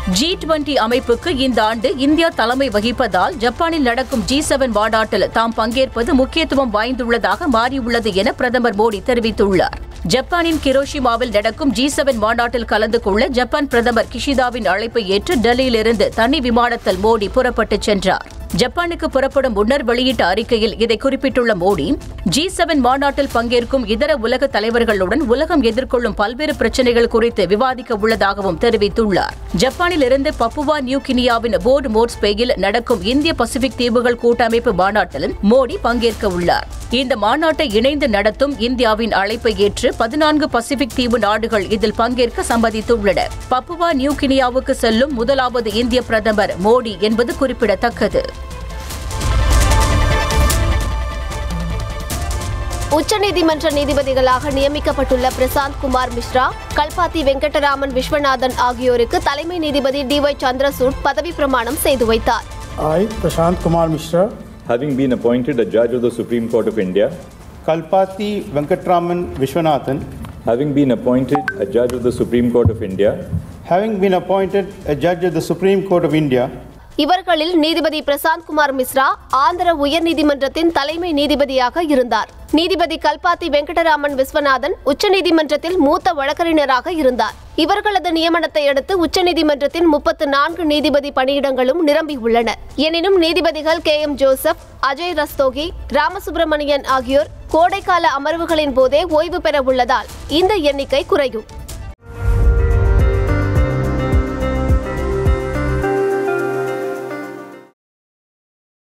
G twenty அமைப்புக்கு இந்த ஆண்டு இந்தியா தலைமை வகிப்பதால் ஜப்பானில் நடக்கும் ஜி செவன் மாநாட்டில் தாம் பங்கேற்பது முக்கியத்துவம் வாய்ந்துள்ளதாக மாறியுள்ளது என பிரதமர் மோடி தெரிவித்துள்ளார் ஜப்பானின் கிரோஷிமாவில் நடக்கும் ஜி செவன் மாநாட்டில் கலந்து கொள்ள ஜப்பான் பிரதமர் கிஷிதாவின் அழைப்பை ஏற்று டெல்லியிலிருந்து தனி விமானத்தில் மோடி புறப்பட்டுச் சென்றார் ஜப்பானுக்கு புறப்படும் முன்னர் வெளியிட்ட அறிக்கையில் இதை குறிப்பிட்டுள்ள மோடி ஜி செவன் மாநாட்டில் பங்கேற்கும் இதர உலக தலைவர்களுடன் உலகம் எதிர்கொள்ளும் பல்வேறு பிரச்சினைகள் குறித்து விவாதிக்க உள்ளதாகவும் தெரிவித்துள்ளார் ஜப்பானில் இருந்து பப்புவா நியூ கினியாவின் போர்டு மோட்ஸ்பேயில் நடக்கும் இந்திய பசிபிக் தீவுகள் கூட்டமைப்பு மாநாட்டில் மோடி பங்கேற்க உள்ளார் இந்த மாநாட்டை இணைந்து நடத்தும் இந்தியாவின் அழைப்பை ஏற்று பதினான்கு பசிபிக் தீவு நாடுகள் இதில் பங்கேற்க சம்மதித்துள்ளன பப்புவா நியூ கினியாவுக்கு செல்லும் முதலாவது இந்திய பிரதமர் மோடி என்பது குறிப்பிடத்தக்கது உச்சநீதிமன்ற நீதிபதிகளாக நியமிக்கப்பட்டுள்ள பிரசாந்த் குமார் மிஸ்ரா கல்பாத்தி வெங்கடராமன் விஸ்வநாதன் ஆகியோருக்கு தலைமை நீதிபதி டிஒய் சந்திரசூட் பதவி பிரமாணம் செய்து வைத்தார் I, Prashant Kumar Mishra, having been appointed a judge of the Supreme Court of India, Kalpati Venkatraman Vishwanathan, having been appointed a judge of the Supreme Court of India, having been appointed a judge of the Supreme Court of India, இவர்களில் நீதிபதி பிரசாந்த் குமார் மிஸ்ரா ஆந்திர உயர்நீதிமன்றத்தின் தலைமை நீதிபதியாக இருந்தார் நீதிபதி கல்பாத்தி வெங்கடராமன் விஸ்வநாதன் உச்சநீதிமன்றத்தில் மூத்த வழக்கறிஞராக இருந்தார் இவர்களது நியமனத்தை அடுத்து உச்சநீதிமன்றத்தின் முப்பத்து நான்கு நீதிபதி பணியிடங்களும் நிரம்பியுள்ளன எனினும் நீதிபதிகள் கே எம் ஜோசப் அஜய் ரஸ்தோகி ராமசுப்பிரமணியன் ஆகியோர் கோடைக்கால அமர்வுகளின் போதே ஓய்வு பெற உள்ளதால் இந்த எண்ணிக்கை குறையும்